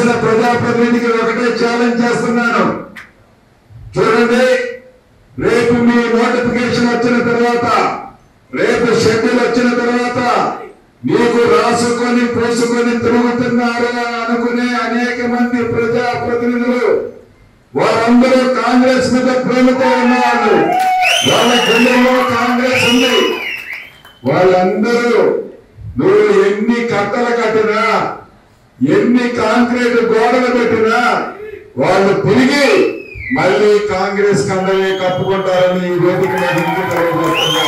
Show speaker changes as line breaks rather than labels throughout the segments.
చేసిన ప్రజాప్రతినిధికి ఒకటే ఛాలెంజ్ చేస్తున్నాను చూడండి రేపు మీ నోటిఫికేషన్ వచ్చిన తర్వాత రేపు షెడ్యూల్ వచ్చిన తర్వాత మీకు రాసుకొని పోసుకొని తిరుగుతున్నారు అనుకునే అనేక మంది ప్రజా ప్రతినిధులు వారందరూ కాంగ్రెస్ మీద ప్రేమతో ఉన్నవాళ్ళు వాళ్ళ గుండెల్లో కాంగ్రెస్ ఉంది వాళ్ళందరూ నువ్వు ఎన్ని కట్టలు కట్టినా ఎన్ని కాంక్రీట్ గోడలు పెట్టినా వాళ్ళు తిరిగి మళ్ళీ కాంగ్రెస్ కండలే కప్పుకుంటారని ఈ వేదిక మీద నుంచి తెలియజేస్తున్నాం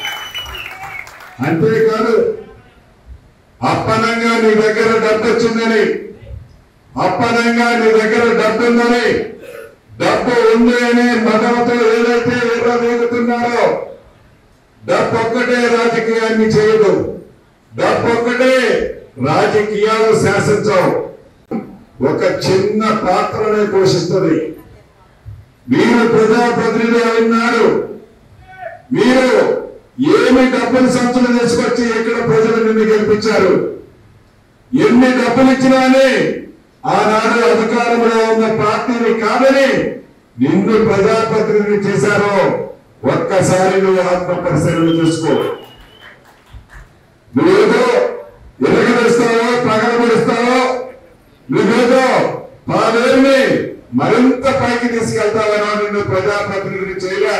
అంతేకాదు అప్పనంగా నీ దగ్గర డబ్బు వచ్చిందని అప్పనంగా నీ దగ్గర డబ్బు ఉందని డబ్బు ఉంది అని మతంతో ఏదైతే ఎర్రవేగుతున్నారో డబ్బు ఒక్కటే రాజకీయాన్ని చేయదు డబ్బు ఒక్కటే రాజకీయాలు శాసించవు ఒక చిన్న పాత్రనే పోషిస్తుంది మీరు ప్రజాప్రతినిధి అయినారు మీరు ఏమి డబ్బులు సంచులు తీసుకొచ్చి ఇక్కడ ప్రజలు నిన్ను గెలిపించారు ఎన్ని డబ్బులు ఇచ్చినాని ఆనాడు అధికారంలో ఉన్న పార్టీని కాదని నిన్ను ప్రజాప్రతినిధి చేశారో ఒక్కసారి నువ్వు ఆత్మ పరిశీలన చూసుకో నువ్వేదో ఎరగదస్తావో పగలబడిస్తావో నువ్వేదో పాలేరుని మరింత పైకి తీసుకెళ్తావనో నిన్ను ప్రజాప్రతినిధిని చేయలే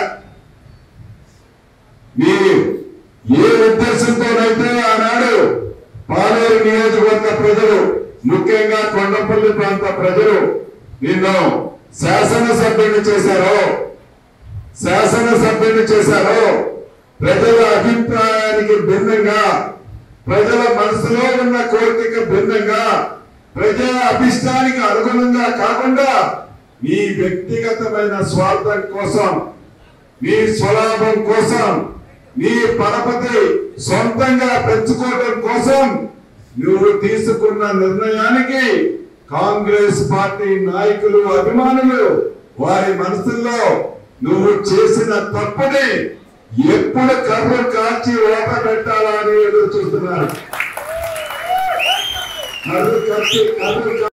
నీ ఏ ఉద్దేశంతోనైతే ఆనాడు పాలేరు నియోజకవర్గ ప్రజలు ముఖ్యంగా కొండపల్లి ప్రాంత ప్రజలు నిన్ను శాసనసభ్యుని చేశారో శాసనసభ్యుని చేశారో ప్రజల అభిప్రాయానికి భిన్నంగా ప్రజల మనసులో ఉన్న కోరికకు భిన్నంగా ప్రజా అభిష్టానికి అనుగుణంగా కాకుండా నీ వ్యక్తిగతమైన స్వార్థం కోసం నీ స్వలాభం కోసం నీ పరపతి సొంతంగా పెంచుకోవడం కోసం నువ్వు తీసుకున్న నిర్ణయానికి కాంగ్రెస్ పార్టీ నాయకులు అభిమానులు వారి మనసుల్లో నువ్వు చేసిన తప్పుని ఎప్పుడు కర్ర కాల్చి ఓట పెట్టాలా అని ఎదురు చూస్తున్నారు కర్ర కాల్చి కర్ర